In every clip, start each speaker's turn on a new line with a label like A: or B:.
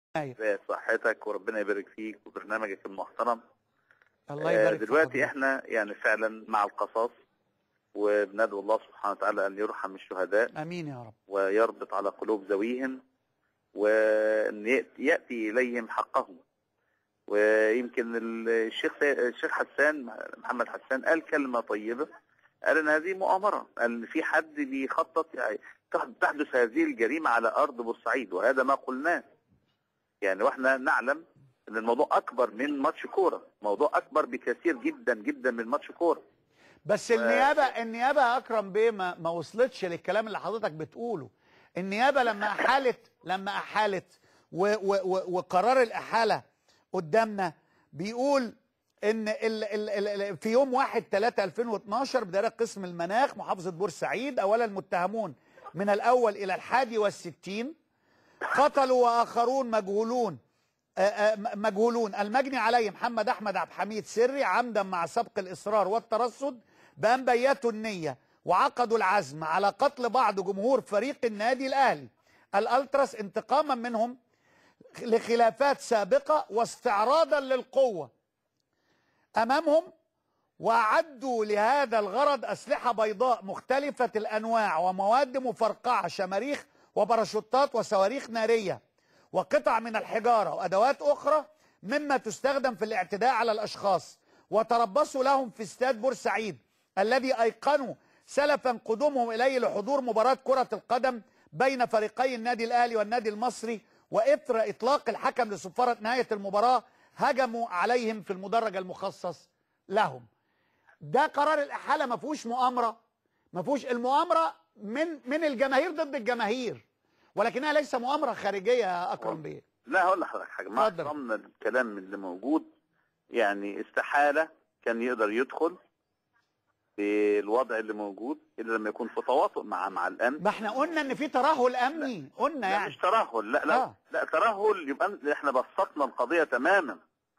A: ازي صحتك وربنا يبارك فيك وبرنامجك المحترم
B: الله
A: آه،
B: يبارك في
A: دلوقتي
B: حضرتك.
A: احنا يعني فعلا مع القصاص وبندعو الله سبحانه وتعالى ان يرحم الشهداء
B: امين يا رب
A: ويربط على قلوب ذويهم وان يأتي, ياتي اليهم حقهم ويمكن الشيخ الشيخ حسان محمد حسان قال كلمه طيبه قال ان هذه مؤامره قال ان في حد بيخطط يعني تحدث هذه الجريمه على ارض بورسعيد وهذا ما قلناه يعني واحنا نعلم ان الموضوع اكبر من ماتش كوره موضوع اكبر بكثير جدا جدا من ماتش كوره
B: بس النيابه النيابه يا اكرم بيه ما, ما وصلتش للكلام اللي حضرتك بتقوله النيابه لما احالت لما احالت و و و وقرار الاحاله قدامنا بيقول ان ال ال ال في يوم 1 3 2012 بدايه قسم المناخ محافظه بورسعيد اولا المتهمون من الاول الى الحادي والستين قتلوا واخرون مجهولون آه، آه، مجهولون المجني عليه محمد احمد عبد الحميد سري عمدا مع سبق الاصرار والترصد بان بيتوا النيه وعقدوا العزم على قتل بعض جمهور فريق النادي الاهلي الالتراس انتقاما منهم لخلافات سابقه واستعراضا للقوه امامهم واعدوا لهذا الغرض اسلحه بيضاء مختلفه الانواع ومواد مفرقعه شماريخ وباراشوتات وصواريخ ناريه وقطع من الحجاره وادوات اخرى مما تستخدم في الاعتداء على الاشخاص وتربصوا لهم في استاد بورسعيد الذي ايقنوا سلفا قدومهم اليه لحضور مباراه كره القدم بين فريقي النادي الاهلي والنادي المصري واثر اطلاق الحكم لصفاره نهايه المباراه هجموا عليهم في المدرج المخصص لهم ده قرار الاحاله ما فيهوش مؤامره ما فيهوش المؤامره من من الجماهير ضد الجماهير ولكنها ليس مؤامره خارجيه يا اكرم بيه
A: لا هقول لحضرتك حاجه مع
B: اتفضل.
A: احترامنا الكلام اللي موجود يعني استحاله كان يقدر يدخل في الوضع اللي موجود الا لما يكون في تواطؤ مع مع الامن
B: ما احنا قلنا ان في ترهل امني قلنا
A: لا
B: يعني
A: مش ترهل لا لا
B: آه.
A: لا ترهل يبقى احنا بسطنا القضيه تماما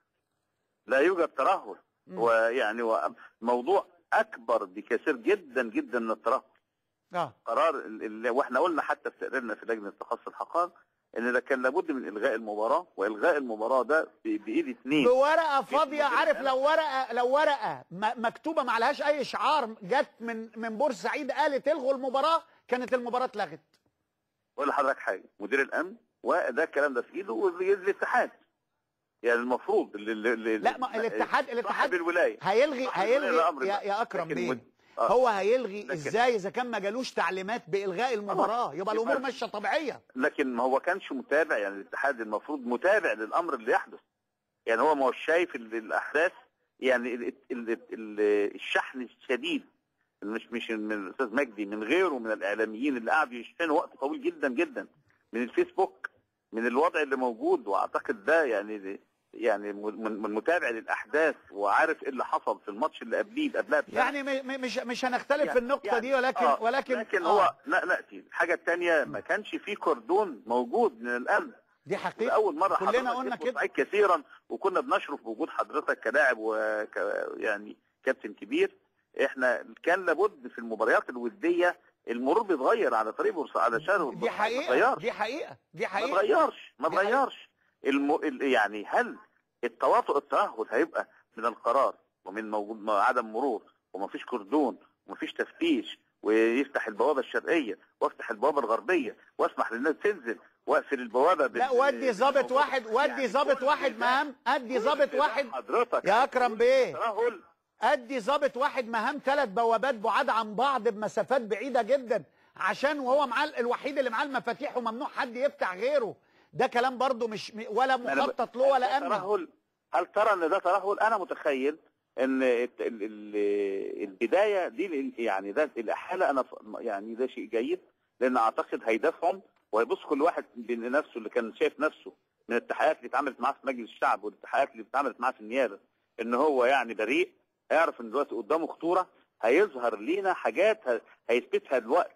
A: لا يوجد ترهل
B: مم.
A: ويعني هو موضوع اكبر بكثير جدا جدا من الترهل
B: اه
A: قرار ال- ال- واحنا قلنا حتى في تقريرنا في لجنه تخصص الحقائق ان ده كان لابد من الغاء المباراه والغاء المباراه ده ب- بايد اثنين
B: بورقه فاضيه
A: اسمه
B: عارف
A: كده.
B: لو ورقه لو ورقه م- مكتوبه ما عليهاش اي شعار جت من من بورسعيد قالت الغوا المباراه كانت المباراه اتلغت
A: اقول لحضرتك حاجه مدير الامن وده الكلام ده في ايده والاتحاد يعني المفروض اللي اللي
B: لا ما الاتحاد
A: صاحب
B: الاتحاد
A: الولايه
B: هيلغي
A: صاحب الولاية
B: هيلغي
A: الأمر
B: يا,
A: ده.
B: يا اكرم
A: لكن
B: بيه
A: مد- آه.
B: هو هيلغي
A: لكن-
B: ازاي اذا كان ما جالوش تعليمات بالغاء المباراه يبقى الامور
A: يبقى-
B: ماشيه طبيعيه
A: لكن ما هو كانش متابع يعني الاتحاد المفروض متابع للامر اللي يحدث يعني هو ما هو شايف ال- الاحداث يعني ال ال ال الشحن الشديد مش مش من الاستاذ مجدي من غيره من الاعلاميين اللي قعدوا يشحنوا وقت طويل جدا جدا من الفيسبوك من الوضع اللي موجود واعتقد ده يعني يعني من من متابع للاحداث وعارف ايه اللي حصل في الماتش اللي قبليه اللي قبلها بسنة.
B: يعني م- م- مش مش هنختلف
A: يعني-
B: في النقطه
A: يعني-
B: دي ولكن
A: آه
B: ولكن
A: لكن
B: آه
A: هو لا ناتي الحاجه الثانيه ما كانش في كردون موجود من الامن
B: دي حقيقه
A: اول مره
B: كلنا
A: حضرتك
B: قلنا
A: جيت
B: كده.
A: بورسعيد كثيرا وكنا بنشرف بوجود حضرتك كلاعب وك يعني كابتن كبير احنا كان لابد في المباريات الوديه المرور بيتغير على طريق بورسعيد على شهر
B: دي حقيقه
A: ما
B: دي حقيقه دي
A: ما
B: حقيقه
A: اتغيرش ما
B: دي حقيقة.
A: اتغيرش الم... ال- يعني هل التواطؤ التاهل هيبقى من القرار ومن موجود عدم مرور ومفيش كردون ومفيش تفتيش ويفتح البوابه الشرقيه وافتح البوابه الغربيه واسمح للناس تنزل واقفل البوابه بال-
B: لا ودي ظابط
A: بالموجود.
B: واحد ودي
A: يعني
B: ظابط
A: كل
B: واحد
A: ده-
B: مهام ادي
A: كل
B: ظابط
A: ده
B: واحد
A: حضرتك
B: يا أكرم بيه.
A: ترهل
B: ادي ظابط واحد مهام ثلاث بوابات بعاد عن بعض بمسافات بعيده جدا عشان وهو معاه الوحيد اللي معاه المفاتيح وممنوع حد يفتح غيره ده كلام برضه مش م- ولا
A: أنا ب-
B: مخطط له ولا
A: ده
B: امن
A: ترهل هل ترى ان ده ترهل انا متخيل ان الت- ال- ال- البدايه دي ال- يعني ده الاحاله انا ف- يعني ده شيء جيد لان اعتقد هيدافعهم وهيبص كل واحد بنفسه اللي كان شايف نفسه من التحقيقات اللي اتعملت معاه في مجلس الشعب والتحقيقات اللي اتعملت معاه في النيابه ان هو يعني بريء هيعرف ان دلوقتي قدامه خطوره هيظهر لينا حاجات ه- هيثبتها الوقت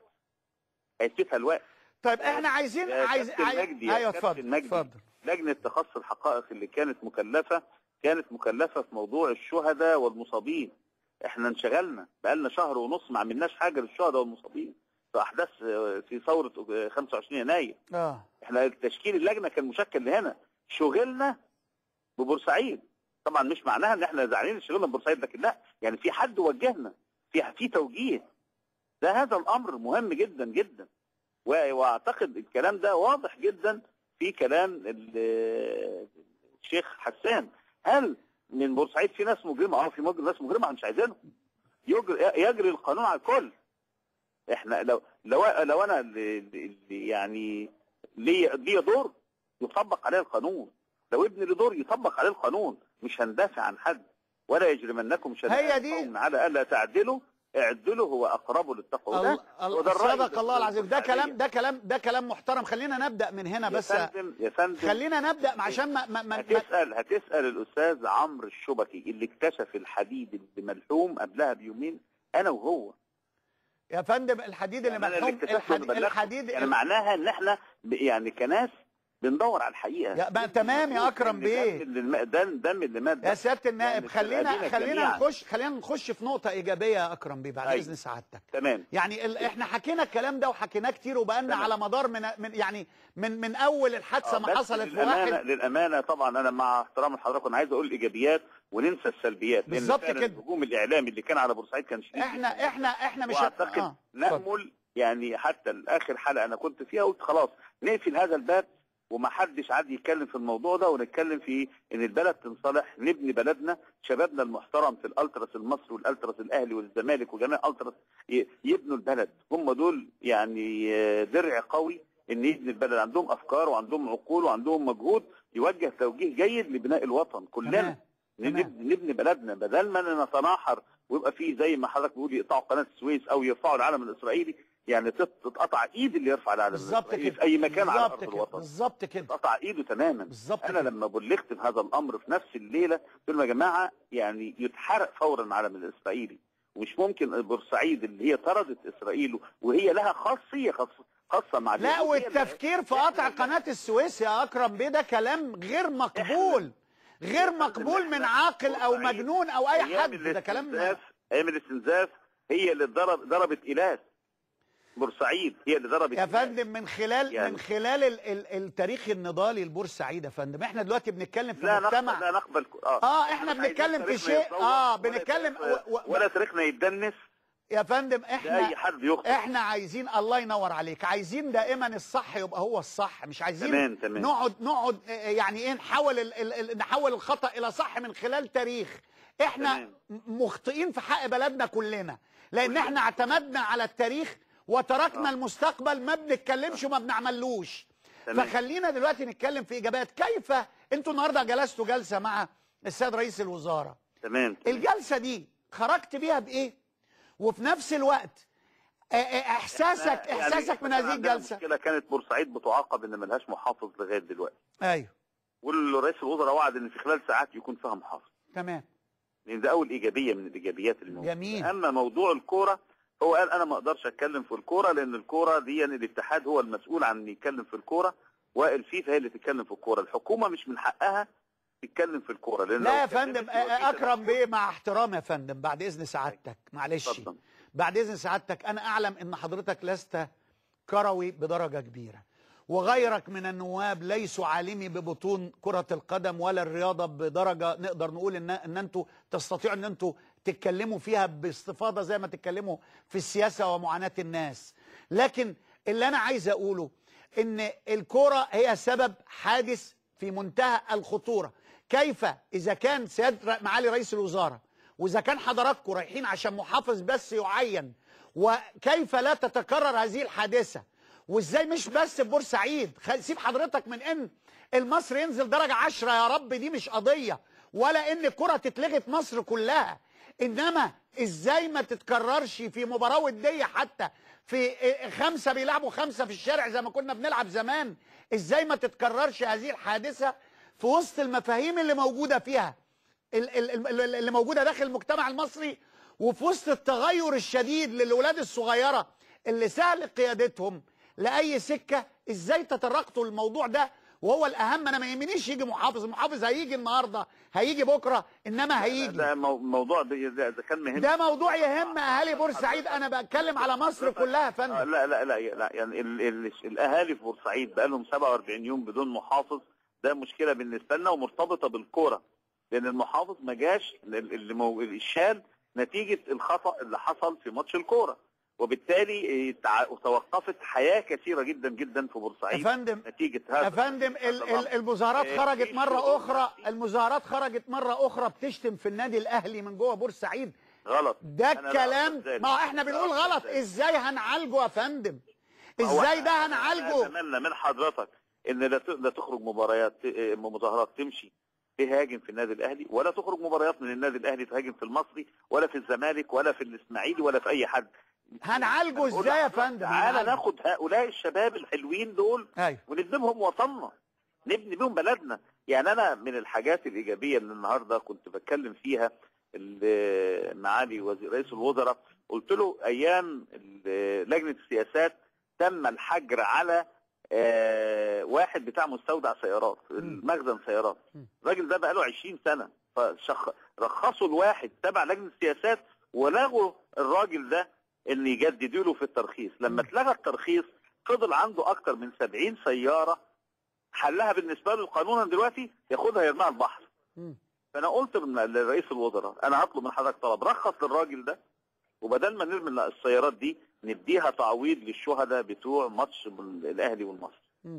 A: هيثبتها الوقت
B: طيب احنا عايزين
A: يا
B: عايز
A: كابتن
B: عايز-
A: مجدي يا
B: ايوه
A: كابتن
B: اتفضل
A: مجدي.
B: اتفضل
A: لجنة تخصص الحقائق اللي كانت مكلفة كانت مكلفة في موضوع الشهداء والمصابين احنا انشغلنا بقالنا شهر ونص ما عملناش حاجة للشهداء والمصابين في احداث آه، في ثوره آه، 25 يناير
B: اه
A: احنا تشكيل اللجنه كان مشكل هنا شغلنا ببورسعيد طبعا مش معناها ان احنا زعلانين شغلنا ببورسعيد لكن لا يعني في حد وجهنا في في توجيه ده هذا الامر مهم جدا جدا و- واعتقد الكلام ده واضح جدا في كلام ال- الشيخ حسان هل من بورسعيد في ناس مجرمه اه في مجرم ناس مجرمه مش عايزينهم يجري, يجري القانون على الكل احنا لو لو لو انا اللي اللي يعني ليه ليه دور يطبق عليه القانون لو ابني له دور يطبق عليه القانون مش هندافع عن حد ولا يجرمنكم شنآن
B: هي دي-
A: قوم على الا تعدلوا اعدلوا هو اقرب للتقوى
B: ال-
A: وده وده
B: ال-
A: الرأي
B: صدق
A: ده
B: الله العظيم ده
A: الحقيقة.
B: كلام ده كلام ده كلام محترم خلينا نبدا من هنا
A: يا
B: بس
A: فندم يا فندم
B: خلينا نبدا عشان ما, ما, ما, ما
A: هتسأل هتسأل الأستاذ عمرو الشبكي اللي اكتشف الحديد اللي ملحوم قبلها بيومين أنا وهو
B: يا فندم الحديد اللي
A: يعني أنا اللي
B: ملحوم
A: اكتشفته
B: الحديد,
A: اللي بلغته.
B: الحديد
A: يعني معناها إن إحنا ب- يعني كناس بندور على الحقيقة
B: يا بقى تمام يا أكرم
A: إن
B: بيه.
A: دم اللي الم- دم دم اللي مات ده
B: يا سياده النائب
A: يعني
B: خلينا
A: تبقى
B: خلينا
A: جميعاً.
B: نخش خلينا نخش في نقطه ايجابيه يا اكرم بيه بعد
A: أيوة.
B: اذن سعادتك
A: تمام
B: يعني ال... احنا حكينا الكلام ده وحكيناه كتير وبقالنا
A: تمام.
B: على مدار من... من يعني من من اول الحادثه
A: آه،
B: ما
A: بس
B: حصلت في
A: للأمانة
B: واحد
A: للأمانة طبعا أنا مع احترام لحضرتك أنا عايز أقول الإيجابيات وننسى السلبيات لأن
B: بالظبط
A: فعلاً
B: كده.
A: الهجوم الإعلامي اللي كان على بورسعيد كان شديد
B: احنا احنا احنا مش
A: واعتقد
B: آه. اتفضل.
A: نأمل يعني حتى اخر حلقه انا كنت فيها قلت خلاص نقفل هذا الباب وما حدش عاد يتكلم في الموضوع ده ونتكلم في ان البلد تنصلح نبني بلدنا شبابنا المحترم في الالتراس المصري والالتراس الاهلي والزمالك وجميع الالتراس ي- يبنوا البلد هم دول يعني آه، درع قوي ان يبني البلد عندهم افكار وعندهم عقول وعندهم مجهود يوجه توجيه جيد لبناء الوطن كلنا
B: تمام. تمام.
A: نبني نبني بلدنا بدل ما نتناحر ويبقى فيه زي ما حضرتك بتقول يقطعوا قناه السويس او يرفعوا العلم الاسرائيلي يعني تت- تتقطع ايد اللي يرفع العلم
B: بالظبط
A: الاسرائيلي
B: كده
A: في اي مكان على
B: بالظبط
A: ارض
B: كده
A: الوطن
B: بالظبط كده
A: تقطع ايده تماما
B: بالظبط
A: انا
B: كده.
A: لما بلغت بهذا الامر في نفس الليله قلت لهم يا جماعه يعني يتحرق فورا العلم الاسرائيلي ومش ممكن بورسعيد اللي هي طردت اسرائيل وهي لها خاصيه خاصه خاصه مع
B: لا
A: اليهود. هي اللي-
B: والتفكير في قطع قناه السويس يا اكرم بيه ده كلام غير مقبول غير مقبول من عاقل او مجنون او اي
A: أيام
B: حد ده كلام
A: الاستنزاف ايام الاستنزاف هي اللي ضرب ضربت ايلات بورسعيد هي اللي ضربت
B: يا
A: إيلات.
B: فندم من خلال
A: يعني-
B: من خلال ال ال التاريخ النضالي لبورسعيد يا فندم احنا دلوقتي بنتكلم في
A: لا نقبل
B: مجتمع
A: لا نقبل اه,
B: اه احنا
A: مش عايزين
B: بنتكلم في
A: تاريخنا
B: شيء
A: يتطور
B: اه
A: ولا
B: بنتكلم
A: تاريخ-
B: و- و-
A: ولا تاريخنا يتدنس
B: يا فندم
A: لاي
B: احنا
A: حد يخطئ
B: احنا عايزين الله ينور عليك عايزين دائما الصح يبقى هو الصح مش عايزين
A: تمام، تمام.
B: نقعد نقعد آه، يعني ايه نحول ال ال ال نحول الخطا الى صح من خلال تاريخ احنا
A: تمام.
B: م- مخطئين في حق بلدنا كلنا لان احنا اعتمدنا على التاريخ وتركنا
A: آه.
B: المستقبل ما بنتكلمش وما بنعملوش
A: تمام.
B: فخلينا دلوقتي نتكلم في اجابات كيف انتوا النهارده جلستوا جلسه مع السيد رئيس الوزراء
A: تمام
B: الجلسه دي خرجت بيها بايه وفي نفس الوقت آه، آه، احساسك
A: يعني
B: احساسك من
A: كان
B: هذه
A: عندنا
B: الجلسه
A: مشكله كانت بورسعيد بتعاقب ان ملهاش محافظ لغايه دلوقتي
B: ايوه
A: والرئيس الوزراء وعد ان في خلال ساعات يكون فيها محافظ
B: تمام
A: لان ده اول ايجابيه من الايجابيات الموجوده
B: جميل.
A: اما موضوع الكوره هو قال انا ما اقدرش اتكلم في الكوره لان الكوره دي يعني الاتحاد هو المسؤول عن ان يتكلم في الكوره والفيفا هي اللي تتكلم في الكوره الحكومه مش من حقها تتكلم في الكوره لان
B: لا
A: لو
B: يا
A: اتكلمت
B: فندم آه،
A: يبقى في
B: آه، اكرم
A: تدخل.
B: بيه مع احترام يا فندم بعد اذن سعادتك معلش
A: اتفضل.
B: بعد اذن سعادتك انا اعلم ان حضرتك لست كروي بدرجه كبيره وغيرك من النواب ليسوا عالمي ببطون كرة القدم ولا الرياضة بدرجة نقدر نقول ان ان انتوا تستطيعوا ان انتوا تتكلموا فيها باستفاضة زي ما تتكلموا في السياسة ومعاناة الناس لكن اللي انا عايز اقوله ان الكرة هي سبب حادث في منتهى الخطورة كيف اذا كان سيادة معالي رئيس الوزراء واذا كان حضراتكم رايحين عشان محافظ بس يعين وكيف لا تتكرر هذه الحادثة وازاي مش بس في بورسعيد خ- سيب حضرتك من ان المصري ينزل درجة عشرة يا رب دي مش قضية ولا ان الكرة تتلغي في مصر كلها انما ازاي ما تتكررش في مباراة ودية حتى في إيه خمسة بيلعبوا خمسة في الشارع زي ما كنا بنلعب زمان ازاي ما تتكررش هذه الحادثة في وسط المفاهيم اللي موجودة فيها ال- ال- ال- اللي موجوده داخل المجتمع المصري وفي وسط التغير الشديد للاولاد الصغيره اللي سهل قيادتهم لاي سكه ازاي تطرقتوا الموضوع ده وهو الاهم انا ما يهمنيش يجي محافظ المحافظ هيجي النهارده هيجي بكره انما هيجي
A: ده مو- موضوع ده ده ده كان مهم
B: ده موضوع يهم اهالي بورسعيد انا بتكلم على مصر كلها يا
A: آه،
B: فندم
A: لا لا لا لا يعني ال ال الاهالي في بورسعيد بقى لهم 47 يوم بدون محافظ ده مشكله بالنسبه لنا ومرتبطه بالكوره لان المحافظ ما جاش ال- اللي مو- الشال نتيجه الخطا اللي حصل في ماتش الكوره وبالتالي آه، تع- توقفت حياه كثيره جدا جدا في
B: يا
A: بورسعيد
B: فندم
A: نتيجه هذا
B: يا فندم ال- ال-
A: هذا
B: المظاهرات
A: إيه،
B: خرجت
A: في
B: مره
A: شغل
B: اخرى
A: نفسي.
B: المظاهرات خرجت مره اخرى بتشتم في النادي الاهلي من جوه بورسعيد
A: غلط
B: ده
A: أنا لا
B: الكلام
A: أقصد ذلك.
B: ما هو احنا
A: لا
B: بنقول
A: أقصد
B: غلط
A: ذلك.
B: ازاي هنعالجه يا فندم
A: هو
B: ازاي ده
A: إحنا
B: هنعالجه
A: اتمنى من حضرتك ان لا ت- لا تخرج مباريات اه، مظاهرات تمشي تهاجم في النادي الاهلي ولا تخرج مباريات من النادي الاهلي تهاجم في المصري ولا في الزمالك ولا في الاسماعيلي ولا في اي حد
B: هنعالجه
A: بقول
B: ازاي يا
A: لحضرتك
B: فندم
A: تعالى
B: هنعالجه.
A: ناخد هؤلاء الشباب الحلوين دول
B: ايوه
A: وندمهم وطننا نبني بيهم بلدنا يعني انا من الحاجات الايجابيه اللي النهارده كنت بتكلم فيها ال- معالي وزير رئيس الوزراء قلت له ايام ال- لجنه السياسات تم الحجر على آه، واحد بتاع مستودع سيارات مخزن سيارات
B: مم.
A: الراجل ده بقاله 20 سنه فرخصوا الواحد تبع لجنه السياسات ولغوا الراجل ده ان يجددوا له في الترخيص لما
B: مم.
A: اتلغى الترخيص فضل عنده اكتر من 70 سياره حلها بالنسبه له قانونا دلوقتي ياخدها يرميها البحر
B: مم.
A: فانا قلت من- لرئيس الوزراء انا هطلب من حضرتك طلب رخص للراجل ده وبدل ما نرمي السيارات دي نديها تعويض للشهداء بتوع ماتش من الاهلي والمصري
B: مم.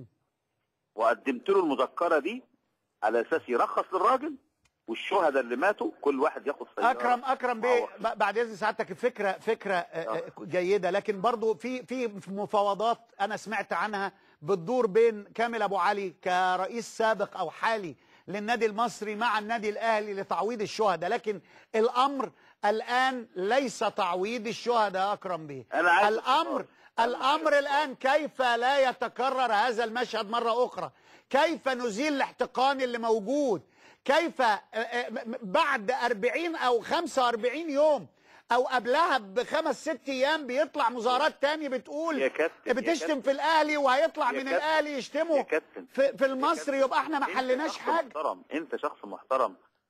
A: وقدمت له المذكره دي على اساس يرخص للراجل والشهداء اللي ماتوا كل واحد ياخد سياره
B: اكرم اكرم بيه
A: معوض.
B: ب- بعد اذن سعادتك الفكره فكره آه، آه، جيده لكن برضو في في مفاوضات انا سمعت عنها بتدور بين كامل ابو علي كرئيس سابق او حالي للنادي المصري مع النادي الاهلي لتعويض الشهداء لكن الامر الان ليس تعويض الشهداء يا اكرم بيه
A: أنا عايز
B: الامر
A: اتصال.
B: الامر الان كيف لا يتكرر هذا المشهد مره اخرى كيف نزيل الاحتقان اللي موجود كيف آه، آه، م- م- بعد 40 او 45 يوم او قبلها بخمس ست ايام بيطلع مظاهرات تاني بتقول
A: يا كابتن، يا
B: بتشتم
A: كابتن.
B: في الاهلي وهيطلع
A: يا
B: من
A: كابتن،
B: الاهلي
A: يا
B: يشتموا
A: كابتن
B: في, في المصري
A: كابتن،
B: يبقى احنا ما
A: أنت
B: حلناش
A: شخص
B: حاجه
A: محترم انت شخص محترم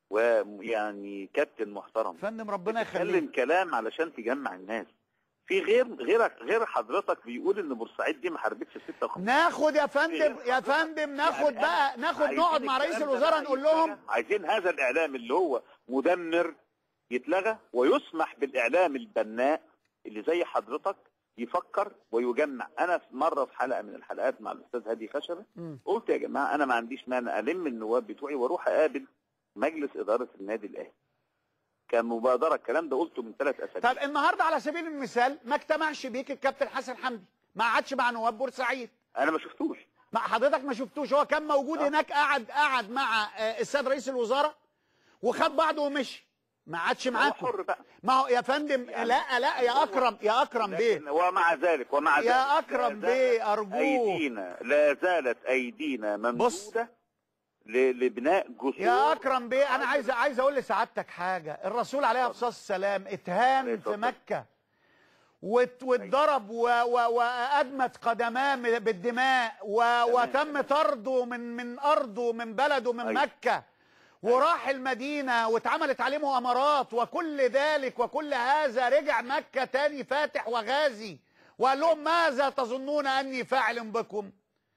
A: ويعني كابتن محترم
B: فندم ربنا
A: تتكلم
B: يخليك
A: كلام علشان تجمع الناس في غير غيرك غير حضرتك بيقول ان بورسعيد دي ما حاربتش 56
B: ناخد يا فندم يا فندم ناخد
A: يعني
B: بقى
A: أنا-
B: ناخد
A: عايزين
B: نقعد مع رئيس
A: الكلام ده
B: الوزراء
A: بقى
B: نقول
A: يتلغى.
B: لهم
A: عايزين هذا الاعلام اللي هو مدمر يتلغى ويسمح بالاعلام البناء اللي زي حضرتك يفكر ويجمع انا في مره في حلقه من الحلقات مع الاستاذ هادي خشبه
B: مم.
A: قلت يا جماعه انا ما عنديش مانع الم النواب بتوعي واروح اقابل مجلس اداره النادي الاهلي كمبادره الكلام ده قلته من ثلاث اسابيع
B: طب النهارده على سبيل المثال ما اجتمعش بيك الكابتن حسن حمدي ما قعدش مع نواب بورسعيد
A: انا ما شفتوش
B: ما حضرتك ما شفتوش هو كان موجود
A: آه.
B: هناك قعد قعد مع آه، السيد رئيس الوزراء وخد بعضه ومشي ما عادش
A: هو
B: معاكم
A: حر بقى
B: ما هو يا فندم
A: يعني
B: لا لا يا
A: هو-
B: اكرم يا اكرم بيه
A: لكن ومع ذلك ومع ذلك
B: يا اكرم
A: لا زالت
B: بيه ارجوك
A: ايدينا لا زالت ايدينا ممدوده ل- لبناء جسور
B: يا اكرم بيه انا عايز عايز اقول لسعادتك حاجه الرسول عليه الصلاه والسلام اتهان
A: عليه
B: في
A: الصلاة
B: مكه وات- واتضرب و- و- وادمت قدماه من- بالدماء و- وتم طرده من من ارضه من بلده من
A: أيوة.
B: مكه وراح المدينه واتعملت عليه مؤامرات وكل ذلك وكل هذا رجع مكه تاني فاتح وغازي وقال لهم ماذا تظنون اني فاعل بكم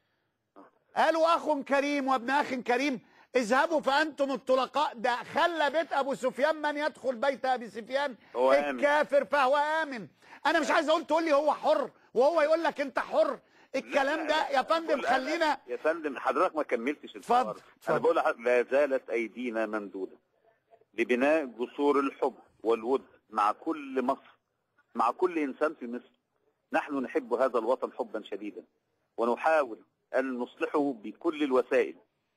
B: قالوا اخ كريم وابن اخ كريم اذهبوا فانتم الطلقاء ده خلى بيت ابو سفيان من يدخل بيت ابي سفيان
A: هو آمن.
B: الكافر فهو امن انا مش عايز اقول تقول لي هو حر وهو يقول لك انت حر الكلام ده يا فندم
A: بقول أنا-
B: خلينا
A: يا فندم حضرتك ما كملتش
B: اتفضل،
A: الحوار
B: اتفضل.
A: انا بقول لحضرتك لا زالت ايدينا ممدوده لبناء جسور الحب والود مع كل مصر مع كل انسان في مصر نحن نحب هذا الوطن حبا شديدا ونحاول ان نصلحه بكل الوسائل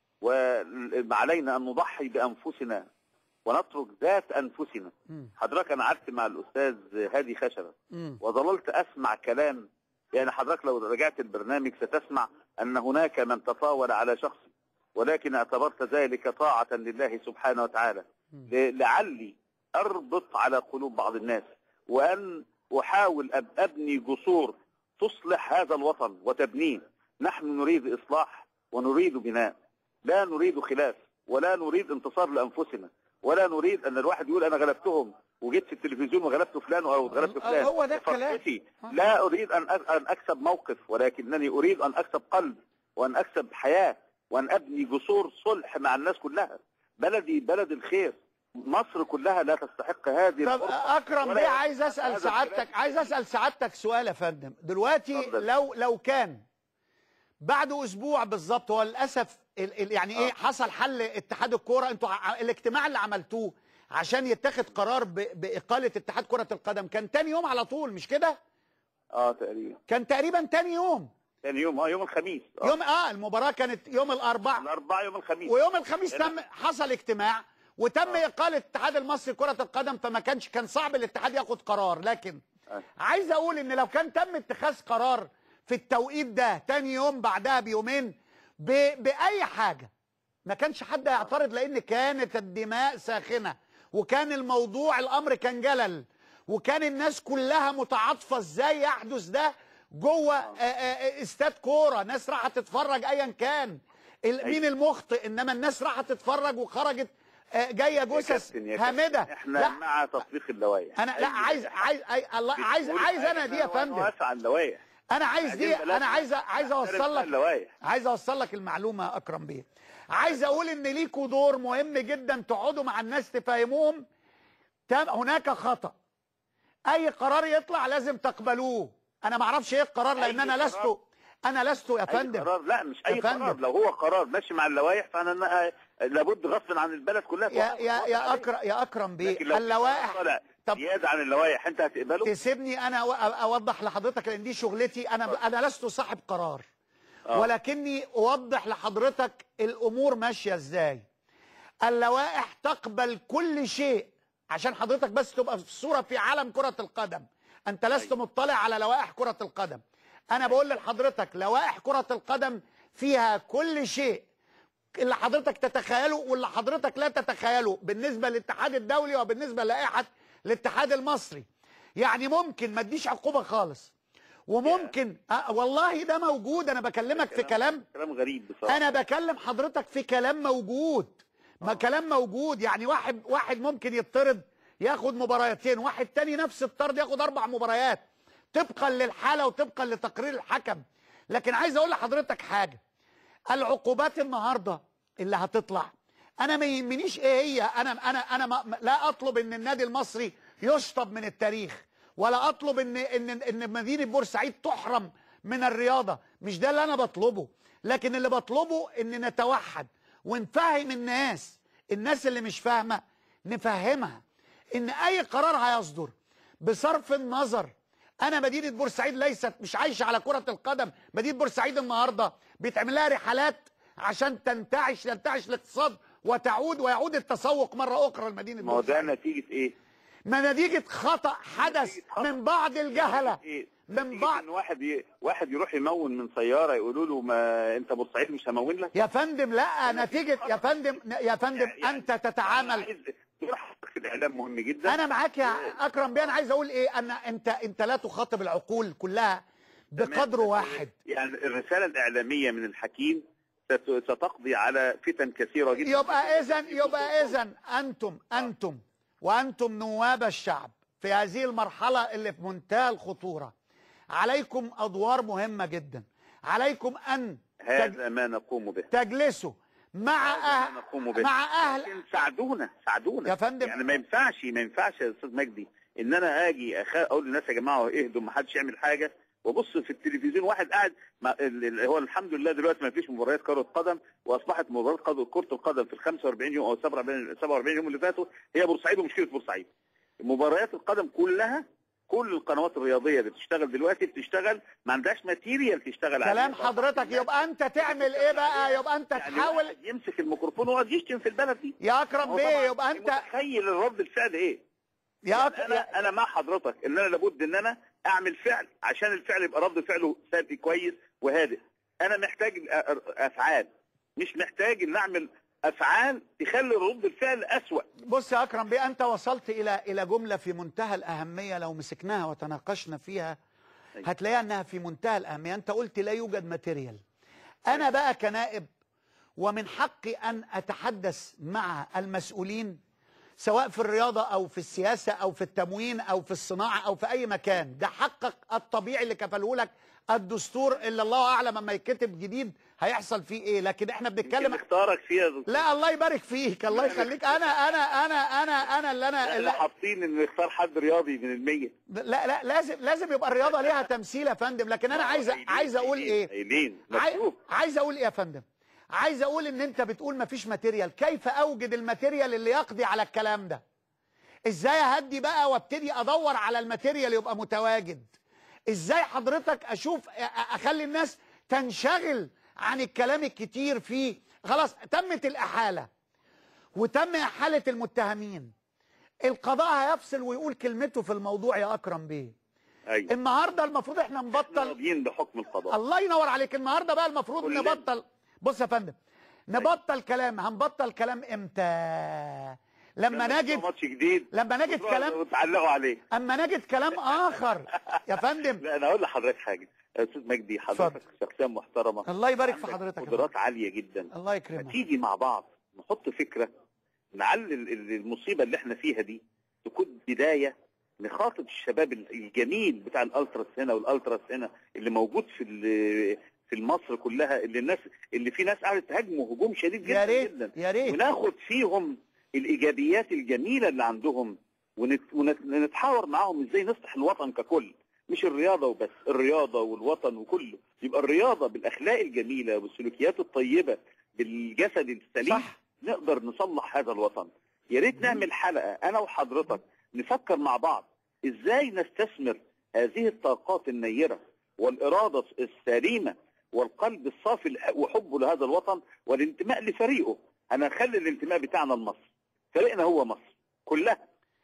A: وعلينا ان نضحي بانفسنا ونترك ذات انفسنا
B: مم.
A: حضرتك انا قعدت مع الاستاذ هادي خشبه
B: مم.
A: وظللت اسمع كلام يعني حضرتك لو رجعت البرنامج ستسمع ان هناك من تطاول على شخص ولكن اعتبرت ذلك طاعة لله سبحانه وتعالى ل- لعلي اربط على قلوب بعض الناس وان احاول أب- ابني جسور تصلح هذا الوطن وتبنيه نحن نريد اصلاح ونريد بناء لا نريد خلاف ولا نريد انتصار لانفسنا ولا نريد ان الواحد يقول انا غلبتهم وجيت في التلفزيون وغلبت فلان او غلبت فلان
B: هو ده الكلام.
A: فرحتي لا اريد ان أ- ان اكسب موقف ولكنني اريد ان اكسب قلب وان اكسب حياه وان ابني جسور صلح مع الناس كلها بلدي بلد الخير مصر كلها لا تستحق هذه
B: طب
A: الفرصة
B: اكرم
A: ولا
B: بيه
A: يستحق
B: عايز اسال
A: هذا
B: سعادتك
A: الكلام.
B: عايز اسال سعادتك سؤال يا فندم دلوقتي
A: اتفضل.
B: لو لو كان بعد اسبوع بالظبط هو للاسف ال ال يعني ايه
A: آه.
B: حصل حل اتحاد الكوره انتوا ع- الاجتماع اللي عملتوه عشان يتخذ قرار ب- باقاله اتحاد كره القدم كان تاني يوم على طول مش كده
A: اه تقريبا
B: كان تقريبا تاني يوم
A: ثاني يوم اه يوم الخميس آه.
B: يوم اه المباراه كانت يوم الاربعاء
A: الاربعاء يوم الخميس
B: ويوم الخميس تم حصل اجتماع وتم اقاله الاتحاد المصري لكره القدم فما كانش كان صعب الاتحاد ياخد قرار لكن
A: آه.
B: عايز اقول ان لو كان تم اتخاذ قرار في التوقيت ده تاني يوم بعدها بيومين ب... باي حاجه ما كانش حد هيعترض لان كانت الدماء ساخنه وكان الموضوع الامر كان جلل وكان الناس كلها متعاطفه ازاي يحدث ده جوه آه، آه، استاد كوره ناس راح تتفرج ايا كان ال- مين المخطئ انما الناس راح تتفرج وخرجت آه، جايه
A: يا
B: جثث
A: كابتن، يا كابتن،
B: هامده
A: احنا
B: لا
A: مع تطبيق اللوائح
B: انا لا
A: أي-
B: عايز عايز أي- الله عايز
A: بتقول
B: عايز انا دي يا
A: أنا
B: فندم
A: واقف على اللوائح
B: انا عايز دي
A: عايزين بلاش
B: انا عايز عايز
A: نحترم
B: اوصل لك
A: اللوائح
B: عايز اوصل لك المعلومه يا اكرم بيه عايز اقول ان ليكوا دور مهم جدا تقعدوا مع الناس تفهموهم تم هناك خطا اي قرار يطلع لازم تقبلوه انا ما اعرفش ايه القرار لان
A: أي
B: انا لست
A: قرار.
B: انا لست يا
A: اي
B: فندم
A: قرار لا مش
B: يا
A: اي
B: فندم.
A: قرار لو هو قرار ماشي مع اللوائح فانا نا- لابد غصب عن البلد كلها
B: يا
A: توقف-
B: يا
A: توقف
B: يا
A: عليه.
B: اكرم يا اكرم بيه
A: لكن لو في
B: اللوائح
A: قرار طالع
B: طب
A: زياده عن اللوائح انت هتقبله
B: تسيبني انا أو- اوضح لحضرتك لان دي شغلتي انا انا لست صاحب قرار
A: آه.
B: ولكني اوضح لحضرتك الامور ماشيه ازاي اللوائح تقبل كل شيء عشان حضرتك بس تبقى في الصوره في عالم كره القدم انت لست مطلع على لوائح كره القدم انا بقول لحضرتك لوائح كره القدم فيها كل شيء اللي حضرتك تتخيله واللي حضرتك لا تتخيله بالنسبه للاتحاد الدولي وبالنسبه للائحه الاتحاد المصري يعني ممكن ما اديش عقوبه خالص وممكن أه والله ده موجود انا بكلمك في كلام
A: كلام غريب بصراحه
B: انا بكلم حضرتك في كلام موجود ما كلام موجود يعني واحد واحد ممكن يطرد ياخد مباريتين واحد تاني نفس الطرد ياخد اربع مباريات طبقا للحاله وطبقا لتقرير الحكم لكن عايز اقول لحضرتك حاجه العقوبات النهارده اللي هتطلع انا ما يهمنيش ايه هي انا انا انا ما ما- لا اطلب ان النادي المصري يشطب من التاريخ ولا اطلب ان ان ان مدينه بورسعيد تحرم من الرياضه مش ده اللي انا بطلبه لكن اللي بطلبه ان نتوحد ونفهم الناس الناس اللي مش فاهمه نفهمها ان اي قرار هيصدر بصرف النظر انا مدينه بورسعيد ليست مش عايشه على كره القدم مدينه بورسعيد النهارده بيتعمل لها رحلات عشان تنتعش ينتعش الاقتصاد وتعود ويعود التسوق مره اخرى لمدينه
A: ما هو ده
B: بورسعيد
A: نتيجه ايه؟
B: ما نتيجه خطا حدث
A: نتيجة خطأ.
B: من بعض الجهله
A: ايه؟
B: من
A: نتيجة
B: بعض
A: ان واحد ي... واحد يروح يمون من سياره يقولوا له ما انت بورسعيد مش همون لك
B: يا فندم لا نتيجه يا فندم يا فندم
A: يعني-
B: انت تتعامل
A: عايز دور حضرتك في الاعلام مهم جدا
B: انا معاك يا اكرم بيه انا عايز اقول ايه انا انت انت لا تخاطب العقول كلها بقدر
A: تمام.
B: واحد
A: يعني الرساله الاعلاميه من الحكيم ست- ستقضي على فتن كثيره جدا
B: يبقى اذا يبقى اذا انتم انتم وانتم نواب الشعب في هذه المرحله اللي في منتهى الخطوره عليكم ادوار مهمه جدا عليكم ان تج-
A: هذا ما نقوم به
B: تجلسوا مع
A: هذا
B: أهل
A: ما نقوم به
B: مع اهل
A: لكن ساعدونا ساعدونا
B: يا فندم.
A: يعني ما ينفعش ما ينفعش يا استاذ مجدي ان انا اجي أخ... اقول للناس يا جماعه اهدوا ما حدش يعمل حاجه وابص في التلفزيون واحد قاعد ما... ال- ال- هو الحمد لله دلوقتي ما فيش مباريات كره قدم واصبحت مباريات قد- كره القدم في ال 45 يوم او 47 47 يوم اللي فاتوا هي بورسعيد ومشكله بورسعيد مباريات القدم كلها كل القنوات الرياضيه اللي بتشتغل دلوقتي بتشتغل ما عندهاش ماتيريال تشتغل عليه.
B: كلام حضرتك يبقى انت تعمل ايه بقى يبقى انت
A: يعني
B: تحاول
A: واحد يمسك الميكروفون ويقعد يشتم في البلد دي
B: يا اكرم
A: هو
B: بيه
A: طبعاً
B: يبقى انت
A: متخيل الرد الفعل ايه
B: يا
A: يعني
B: أكرم
A: انا انا مع حضرتك ان انا لابد ان انا اعمل فعل عشان الفعل يبقى رد فعله ثابت كويس وهادئ انا محتاج أ- افعال مش محتاج ان اعمل افعال تخلي رد الفعل اسوأ
B: بص يا اكرم بيه انت وصلت الى الى جمله في منتهى الاهميه لو مسكناها وتناقشنا فيها
A: أيوة.
B: هتلاقيها انها في منتهى الاهميه انت قلت لا يوجد ماتيريال انا بقى كنائب ومن حقي ان اتحدث مع المسؤولين سواء في الرياضه او في السياسه او في التموين او في الصناعه او في اي مكان ده حقك الطبيعي اللي كفله لك الدستور اللي الله اعلم اما يتكتب جديد هيحصل فيه ايه لكن احنا بنتكلم
A: يمكن اختارك فيها يا دكتور.
B: لا الله يبارك فيك الله يخليك انا انا انا انا انا اللي انا
A: احنا
B: لا
A: حاطين ان نختار حد رياضي من المية
B: لا, لا لازم لازم يبقى الرياضه ليها تمثيل يا فندم لكن انا عايز عايز اقول ايه
A: قايلين
B: عاي-
A: مكتوب
B: عايز اقول ايه يا فندم عايز اقول ان انت بتقول مفيش ماتيريال كيف اوجد الماتيريال اللي يقضي على الكلام ده ازاي اهدي بقى وابتدي ادور على الماتيريال يبقى متواجد ازاي حضرتك اشوف أ- أ- اخلي الناس تنشغل عن الكلام الكتير فيه خلاص تمت الاحاله وتم احاله المتهمين القضاء هيفصل ويقول كلمته في الموضوع يا اكرم بيه
A: ايوه
B: النهارده المفروض احنا
A: احنا
B: نبطل
A: راضيين بحكم القضاء
B: الله ينور عليك النهارده بقى المفروض
A: كلنا.
B: نبطل بص يا فندم نبطل كلام هنبطل كلام امتى لما نجد
A: ماتش جديد
B: لما نجد كلام
A: وتعلقوا عليه
B: اما نجد كلام اخر يا فندم
A: لا انا اقول لحضرتك حاجه يا استاذ مجدي حضرتك شخصيه محترمه
B: الله يبارك في
A: عندك
B: حضرتك يا
A: قدرات عاليه جدا
B: فندم. الله يكرمك
A: تيجي مع بعض نحط فكره نعلل ال- المصيبه اللي احنا فيها دي تكون بدايه نخاطب الشباب الجميل بتاع الالتراس هنا والالتراس هنا اللي موجود في ال- في مصر كلها اللي الناس اللي في ناس قاعده تهاجمه هجوم شديد
B: يا
A: جدا
B: ريت
A: جدا
B: يا ريت
A: وناخد فيهم الايجابيات الجميله اللي عندهم ونت- ونت- ونتحاور معاهم ازاي نصلح الوطن ككل مش الرياضه وبس الرياضه والوطن وكله يبقى الرياضه بالاخلاق الجميله والسلوكيات الطيبه بالجسد السليم
B: صح
A: نقدر نصلح هذا الوطن يا ريت نعمل حلقه انا وحضرتك نفكر مع بعض ازاي نستثمر هذه الطاقات النيره والاراده السليمه والقلب الصافي لح- وحبه لهذا الوطن والانتماء لفريقه انا اخلي الانتماء بتاعنا لمصر فريقنا هو مصر كلها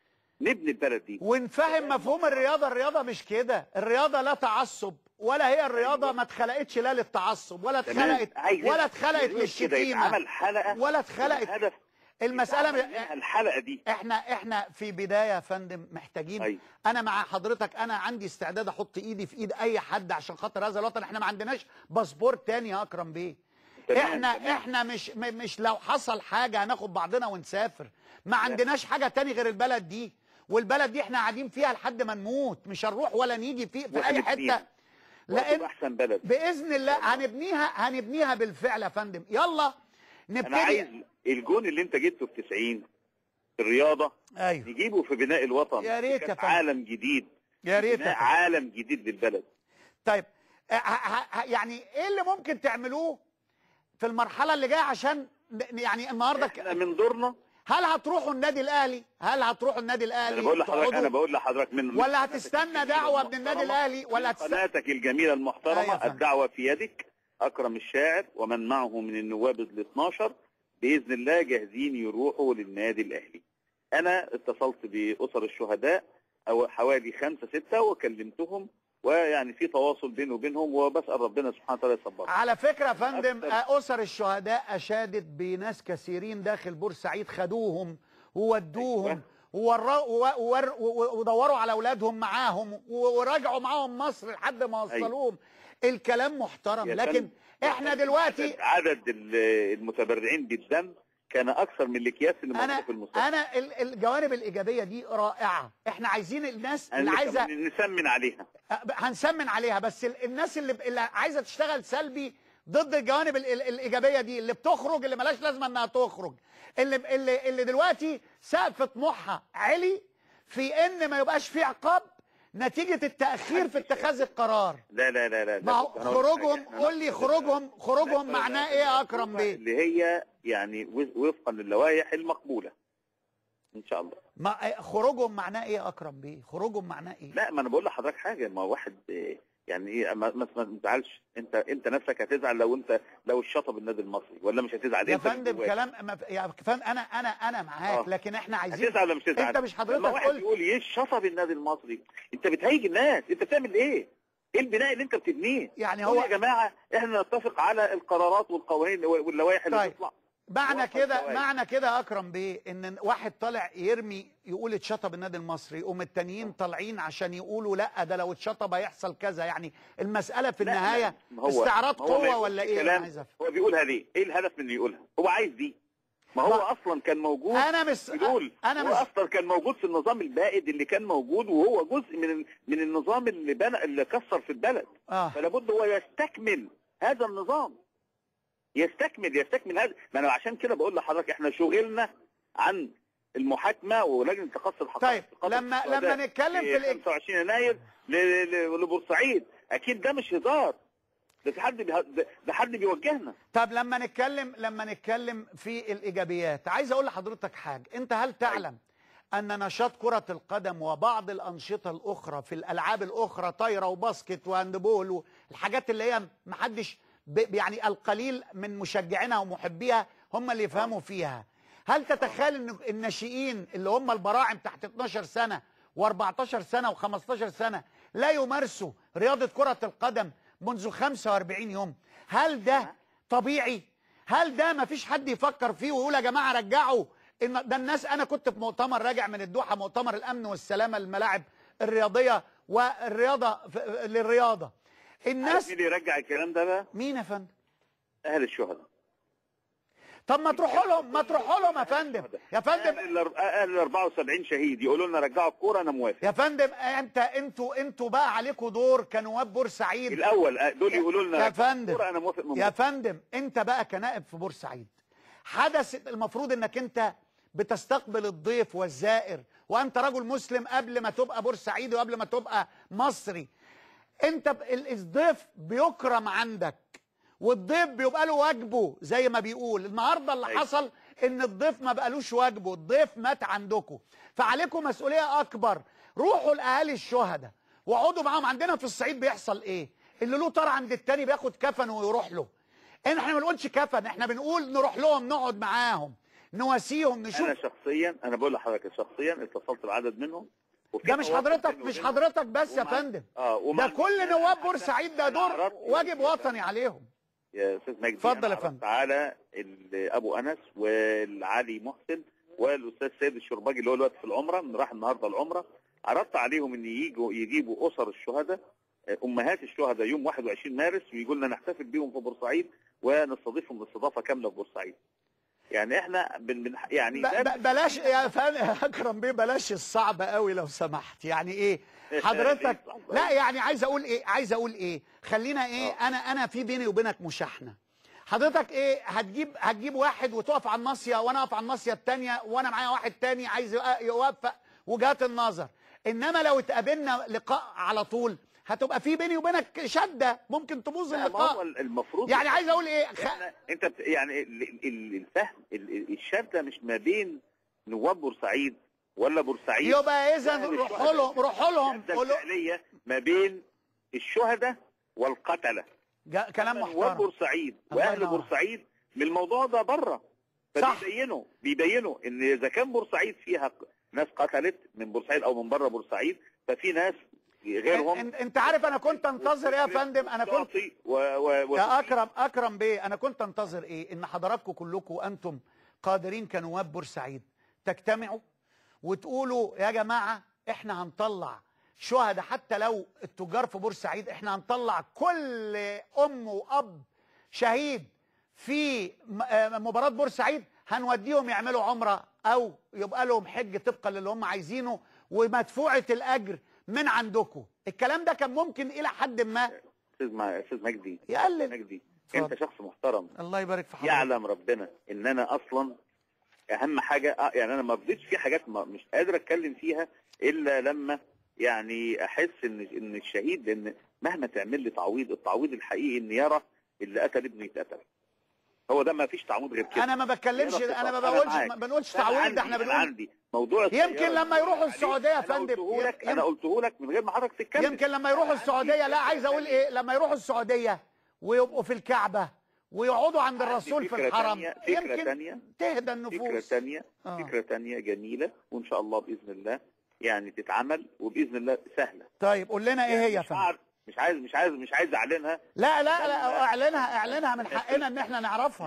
A: نبني البلد دي
B: ونفهم مفهوم الرياضه الرياضه مش كده الرياضه لا تعصب ولا هي الرياضه ما اتخلقتش لا للتعصب ولا
A: تمام.
B: اتخلقت
A: عايزين-
B: ولا اتخلقت
A: عايزين كده
B: للشتيمه
A: يتعمل حلقه
B: ولا اتخلقت
A: الهدف
B: المساله
A: يتعمل منها الحلقه دي
B: احنا احنا في بدايه يا فندم محتاجين
A: أيوة.
B: انا مع حضرتك انا عندي استعداد احط ايدي في ايد اي حد عشان خاطر هذا الوطن احنا ما عندناش باسبور تاني يا اكرم بيه
A: تمام،
B: احنا
A: تمام.
B: احنا مش م- مش لو حصل حاجه هناخد بعضنا ونسافر ما عندناش حاجه تاني غير البلد دي والبلد دي احنا قاعدين فيها لحد ما نموت مش هنروح ولا نيجي في في اي
A: وهنبنيها.
B: حته
A: وهتبقى
B: لان
A: احسن بلد
B: باذن الله هنبنيها هنبنيها بالفعل يا فندم يلا
A: انا عايز
B: نبتدي
A: الجون اللي انت جبته في 90 في الرياضه
B: ايوه
A: نجيبه في بناء الوطن
B: يا ريت
A: في
B: يا
A: كأس
B: فندم.
A: عالم جديد
B: يا ريت يا
A: بناء
B: فندم.
A: عالم جديد للبلد
B: طيب ه- ه- ه- يعني ايه اللي ممكن تعملوه في المرحله اللي جايه عشان ن- يعني النهارده
A: احنا
B: ك-
A: من دورنا
B: هل هتروحوا النادي الاهلي هل هتروحوا النادي الاهلي
A: انا بقول لحضرتك
B: تقعدوا؟
A: انا بقول لحضرتك من
B: ولا هتستنى دعوه من النادي الاهلي ولا
A: من
B: هتستنى
A: قناتك الجميله المحترمه
B: أيوة يا فندم.
A: الدعوه في يدك اكرم الشاعر ومن معه من النواب ال 12 باذن الله جاهزين يروحوا للنادي الاهلي انا اتصلت باسر الشهداء او حوالي خمسه سته وكلمتهم ويعني في تواصل بيني وبينهم وبسال ربنا سبحانه وتعالى يصبرهم
B: على فكره يا فندم
A: أكتر.
B: اسر الشهداء اشادت بناس كثيرين داخل بورسعيد خدوهم وودوهم
A: أيوة.
B: وورا- و- ور- و- ودوروا على اولادهم معاهم و- ورجعوا معاهم مصر لحد ما وصلوهم الكلام محترم
A: يا
B: لكن
A: فندم،
B: احنا دلوقتي
A: عدد, عدد ال- المتبرعين بالدم كان اكثر من الاكياس اللي موجوده
B: انا
A: في المستشفى
B: انا ال- الجوانب الايجابيه دي رائعه احنا عايزين الناس اللي
A: أنا
B: عايزه
A: لسه نسمن عليها
B: أه، هنسمن عليها بس ال- الناس اللي, اللي عايزه تشتغل سلبي ضد الجوانب ال- ال- الايجابيه دي اللي بتخرج اللي ملاش لازمه انها تخرج اللي اللي اللي دلوقتي سقف طموحها عالي في ان ما يبقاش في عقاب نتيجه التاخير في اتخاذ القرار
A: لا لا لا لا
B: ما هو
A: بص، أنا أقول لك
B: خروجهم
A: حاجة.
B: قول لي خروجهم خروجهم
A: لا،
B: معناه
A: لا،
B: ايه يا اكرم
A: العقوبة
B: بيه
A: اللي هي يعني وز- وفقا للوائح المقبوله ان شاء الله
B: ما خروجهم معناه ايه يا اكرم بيه خروجهم معناه ايه
A: لا ما انا بقول لحضرتك حاجه ما واحد إيه، يعني ايه ما ما ما تزعلش انت انت نفسك هتزعل لو انت لو الشطب النادي المصري ولا مش هتزعل
B: يا
A: انت من
B: فندم
A: جواك.
B: كلام ما يا فندم انا انا انا معاك
A: آه.
B: لكن احنا عايزين
A: هتزعل ولا مش تزعل
B: انت مش حضرتك
A: لما واحد
B: قلت
A: يقول ايه شطب النادي المصري انت بتهيج الناس انت بتعمل ايه ايه البناء اللي انت بتبنيه
B: يعني
A: قول
B: هو
A: يا جماعه احنا نتفق على القرارات والقوانين واللوائح اللي
B: طيب.
A: بتطلع
B: معنى
A: وصل
B: كده
A: فوائد.
B: معنى كده يا اكرم بيه ان واحد طالع يرمي يقول اتشطب النادي المصري يقوم التانيين طالعين عشان يقولوا لا ده لو اتشطب هيحصل كذا يعني المساله في
A: لا،
B: النهايه
A: ما هو-
B: استعراض
A: ما هو ما
B: قوه
A: يقولش
B: ولا ايه انا
A: كلام.
B: عايز افهم
A: هو بيقولها ليه؟ ايه الهدف من اللي يقولها؟ هو عايز دي ما هو
B: ما-
A: اصلا كان موجود
B: انا مش
A: بيقول
B: انا
A: هو
B: مش
A: اصلا كان موجود في النظام البائد اللي كان موجود وهو جزء من ال- من النظام اللي بنى اللي كسر في البلد
B: اه
A: فلا بد هو يستكمل هذا النظام يستكمل يستكمل هذا ما انا عشان كده بقول لحضرتك احنا شغلنا عن المحاكمه ولجنه تقصي الحقائق
B: طيب
A: في قضية
B: لما
A: السوداء
B: لما نتكلم في الإج...
A: 25 يناير ل- ل- لبورسعيد اكيد ده مش هزار ده في حد بيه- ده ده حد بيوجهنا
B: طب لما نتكلم لما نتكلم في الايجابيات عايز اقول لحضرتك حاجه انت هل تعلم ان نشاط كره القدم وبعض الانشطه الاخرى في الالعاب الاخرى طايره وباسكت وهاندبول والحاجات اللي هي محدش ب- يعني القليل من مشجعينها ومحبيها هم اللي يفهموا فيها هل تتخيل ان الناشئين اللي هم البراعم تحت 12 سنه و14 سنه و15 سنه لا يمارسوا رياضه كره القدم منذ 45 يوم هل ده طبيعي هل ده ما فيش حد يفكر فيه ويقول يا جماعه رجعوا ان ده الناس انا كنت في مؤتمر راجع من الدوحه مؤتمر الامن والسلامه الملاعب الرياضيه والرياضه ف- للرياضه
A: عارف
B: الناس
A: مين اللي يرجع الكلام ده بقى؟
B: مين يا فندم
A: اهل الشهداء
B: طب ما تروحوا لهم ما تروحوا لهم يا فندم يا فندم
A: اهل ال- اهل ال 74 شهيد يقولوا لنا رجعوا الكوره انا موافق
B: يا فندم انت انتوا انتوا بقى عليكم دور كنواب بورسعيد
A: الاول آه، دول يقولوا لنا
B: يا
A: رجعوا
B: فندم.
A: الكوره انا موافق من
B: يا
A: بكرة.
B: فندم انت بقى كنائب في بورسعيد حدث المفروض انك انت بتستقبل الضيف والزائر وانت رجل مسلم قبل ما تبقى بورسعيدي وقبل ما تبقى مصري انت ب- ال- الضيف بيكرم عندك والضيف بيبقى له واجبه زي ما بيقول النهارده اللي
A: أيوة.
B: حصل ان الضيف ما بقالوش واجبه الضيف مات عندكم فعليكم مسؤوليه اكبر روحوا لاهالي الشهداء واقعدوا معاهم عندنا في الصعيد بيحصل ايه اللي له طار عند التاني بياخد كفن ويروح له احنا ما بنقولش كفن احنا بنقول نروح لهم نقعد معاهم نواسيهم نشوف
A: انا شخصيا انا بقول لحضرتك شخصيا اتصلت بعدد منهم وفي
B: ده مش
A: تواصل
B: حضرتك
A: بيني
B: مش
A: وبينهم.
B: حضرتك بس يا
A: ومع-
B: فندم
A: اه ومع
B: ده كل
A: المشكلة
B: نواب
A: حتى
B: بورسعيد ده
A: أنا
B: دور
A: عرضت-
B: واجب وطني عليهم
A: يا استاذ مجدي
B: اتفضل
A: أنا
B: يا فندم.
A: عرضت على ال- ابو انس والعلي محسن والاستاذ سيد الشرباجي اللي هو الوقت في العمره من راح النهارده العمره عرضت عليهم ان يجوا يجيبوا اسر الشهداء آه، امهات الشهداء يوم 21 مارس ويجوا لنا نحتفل بيهم في بورسعيد ونستضيفهم استضافه كامله في بورسعيد يعني احنا بن بن يعني
B: ب-
A: ده
B: ب- بلاش يا فندم يا اكرم بيه بلاش الصعب قوي لو سمحت يعني ايه حضرتك
A: ليه صعب
B: لا
A: أوي؟
B: يعني عايز اقول ايه عايز اقول ايه خلينا ايه
A: آه.
B: انا انا في بيني وبينك مشاحنه حضرتك ايه هتجيب هتجيب واحد وتقف على الناصيه وانا اقف على الناصيه الثانيه وانا معايا واحد تاني عايز يق- يوفق وجهات النظر انما لو اتقابلنا لقاء على طول هتبقى في بيني وبينك شده ممكن تبوظ
A: لا، ما هو
B: اللقاء
A: المفروض
B: يعني عايز اقول ايه خ...
A: احنا انت بت- يعني ال- ال- الفهم ال- ال- الشده مش ما بين نواب بورسعيد ولا بورسعيد
B: يبقى اذا
A: أهل
B: روحوا
A: الشهداء.
B: لهم روحوا لهم
A: الشده
B: قولوا
A: الفعليه ما بين الشهداء والقتله
B: جا- كلام
A: أما نواب
B: محترم
A: بورسعيد
B: الله
A: واهل
B: ينور.
A: بورسعيد من الموضوع ده بره
B: صح.
A: فبيبينوا بيبينوا ان اذا كان بورسعيد فيها ق- ناس قتلت من بورسعيد او من بره بورسعيد ففي ناس غيرهم
B: انت انت عارف انا كنت انتظر ايه يا فندم انا كنت
A: تعطي و... و... و...
B: يا اكرم اكرم بيه انا كنت انتظر ايه ان حضراتكم كلكم وانتم قادرين كنواب بورسعيد تجتمعوا وتقولوا يا جماعه احنا هنطلع شهداء حتى لو التجار في بورسعيد احنا هنطلع كل ام واب شهيد في م- آه مباراه بورسعيد هنوديهم يعملوا عمره او يبقى لهم حج طبقا للي هم عايزينه ومدفوعه الاجر من عندكم الكلام ده كان ممكن الى حد ما
A: استاذ ما- استاذ مجدي
B: يقلل
A: مجدي
B: اتفضل.
A: انت شخص محترم
B: الله يبارك في حضرتك
A: يعلم ربنا ان انا اصلا اهم حاجه آه يعني انا ما رضيتش في حاجات ما مش قادر اتكلم فيها الا لما يعني احس ان ان الشهيد لان مهما تعمل لي تعويض التعويض الحقيقي ان يرى اللي قتل ابنه يتقتل هو ده ما فيش تعويض غير كده
B: انا ما بتكلمش
A: يرى
B: انا ما
A: أنا
B: بقولش
A: معاك.
B: ما بنقولش
A: أنا
B: تعويض
A: عندي-
B: ده احنا
A: أنا
B: بنقول
A: عندي موضوع
B: يمكن
A: السيارة
B: لما
A: اللي
B: يروحوا
A: بقول
B: السعودية يا
A: عليه،
B: فندم.
A: انا قلته لك
B: يم-
A: انا قلته لك من غير ما حضرتك تتكلم
B: يمكن لما يروحوا السعوديه لا عايز اقول ايه لما يروحوا السعوديه ويبقوا في الكعبه ويقعدوا عند
A: عندي
B: الرسول في
A: فكرة
B: الحرم
A: تانية- فكرة
B: يمكن
A: تانية
B: تهدى
A: فكرة
B: النفوس
A: تانية
B: آه.
A: فكرة تانية جميلة وإن شاء الله بإذن الله يعني تتعمل وبإذن الله سهلة
B: طيب قول لنا ايه هي يا
A: مش
B: فندم
A: عارف مش عايز مش عايز مش عايز أعلنها
B: لا لا لا اعلنها اعلنها من حقنا ان احنا نعرفها لا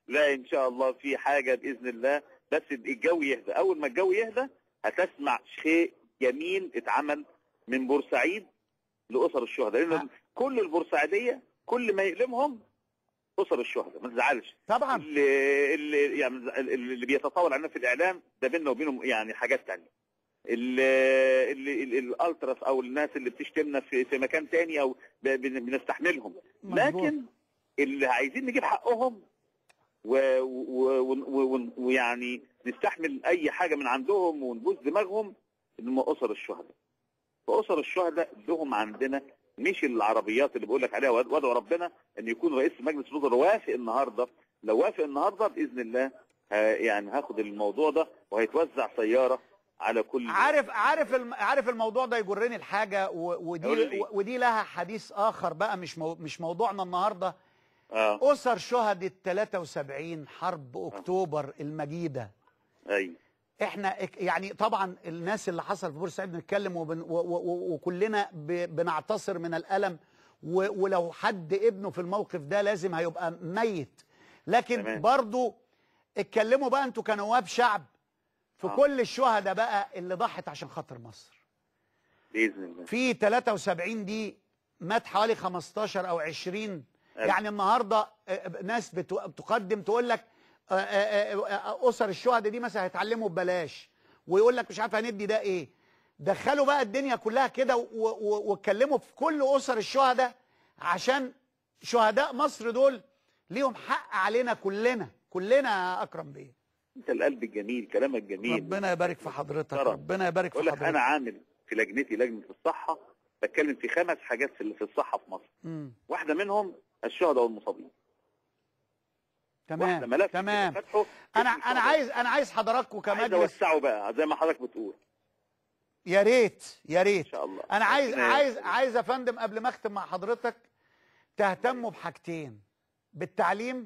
A: لا ان شاء الله في حاجه باذن الله بس الجو يهدى اول ما الجو يهدى هتسمع شيء جميل اتعمل من بورسعيد لاسر الشهداء لان
B: آه.
A: كل البورسعيديه كل ما يقلمهم اسر الشهداء ما تزعلش
B: طبعا
A: اللي اللي يعني اللي بيتطاول علينا في الاعلام ده بيننا وبينهم يعني حاجات تانية اللي اللي اللي- الالتراس او الناس اللي بتشتمنا في في مكان تاني او ب- بن- بنستحملهم
B: مظبوط.
A: لكن اللي عايزين نجيب حقهم و- و- و- و- ويعني نستحمل اي حاجه من عندهم ونبوس دماغهم ان هم اسر الشهداء فاسر الشهداء لهم عندنا مش العربيات اللي بقول لك عليها وادعو ربنا ان يكون رئيس مجلس الوزراء وافق النهارده لو وافق النهارده باذن الله ها- يعني هاخد الموضوع ده وهيتوزع سياره على كل
B: عارف عارف الم... عارف الموضوع ده يجرني الحاجه و...
A: قول
B: ودي
A: لي.
B: و... ودي لها حديث اخر بقى مش مو... مش موضوعنا النهارده
A: اه
B: اسر شهداء 73 حرب اكتوبر المجيده
A: ايوه
B: احنا اك- يعني طبعا الناس اللي حصل في بورسعيد بنتكلم وبن و و و وكلنا ب بنعتصر من الالم و ولو حد ابنه في الموقف ده لازم هيبقى ميت لكن
A: تمام.
B: برضو اتكلموا بقى انتوا كنواب شعب في
A: آه.
B: كل الشهداء بقى اللي ضحت عشان خاطر مصر
A: باذن الله
B: في 73 دي مات حوالي 15 او 20
A: أيوة.
B: يعني النهارده آه، ناس بتو- بتقدم تقول لك آه، آه، آه، اسر الشهداء دي مثلا هيتعلموا ببلاش ويقول لك مش عارف هندي ده ايه دخلوا بقى الدنيا كلها كده و- و- واتكلموا في كل اسر الشهداء عشان شهداء مصر دول ليهم حق علينا كلنا كلنا يا اكرم بيه
A: انت القلب الجميل كلامك جميل
B: ربنا يبارك في حضرتك
A: محترم.
B: ربنا يبارك
A: بقول
B: في
A: لك انا
B: حضرتك
A: عامل في لجنتي لجنه الصحه بتكلم في خمس حاجات في في الصحه في مصر
B: مم.
A: واحده منهم الشهداء والمصابين واحده
B: تمام
A: ملف
B: تمام
A: فتحه
B: انا
A: اسم
B: انا
A: الشهداء.
B: عايز انا عايز حضراتكم
A: عايز
B: كمجلس
A: اوسعه بقى زي ما حضرتك بتقول
B: يا ريت يا
A: ان
B: ريت
A: شاء الله
B: انا عايز
A: ربنا
B: عايز
A: ييسر.
B: عايز يا فندم قبل ما اختم مع حضرتك تهتموا بحاجتين بالتعليم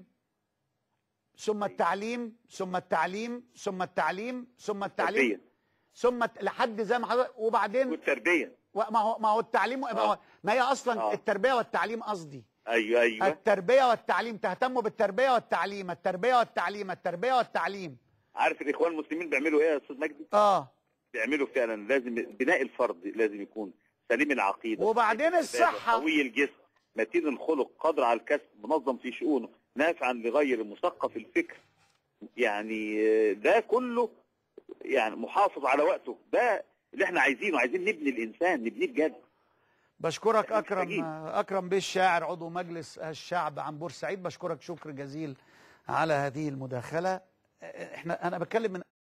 B: ثم التعليم ثم التعليم ثم التعليم ثم التعليم
A: التربيه
B: ثم الت- لحد زي ما حضرتك وبعدين
A: والتربيه
B: و- ما هو ما هو التعليم ما هو
A: آه.
B: ما هي اصلا
A: آه.
B: التربيه والتعليم قصدي
A: ايوه ايوه
B: التربيه والتعليم تهتموا بالتربيه والتعليم التربيه والتعليم التربيه والتعليم
A: عارف الاخوان المسلمين بيعملوا ايه يا استاذ مجدي؟
B: اه
A: بيعملوا فعلا لازم بناء الفرد لازم يكون سليم العقيده
B: وبعدين الصحة.
A: قوي الجسم متين الخلق قادر على الكسب منظم في شؤونه نافعا لغير مثقف الفكر يعني آه، ده كله يعني محافظ على وقته ده اللي احنا عايزينه عايزين نبني الانسان نبنيه بجد
B: بشكرك
A: إحنا
B: اكرم
A: محتاجين.
B: اكرم بيه الشاعر عضو مجلس الشعب عن بورسعيد بشكرك شكر جزيل على هذه المداخله احنا انا بتكلم من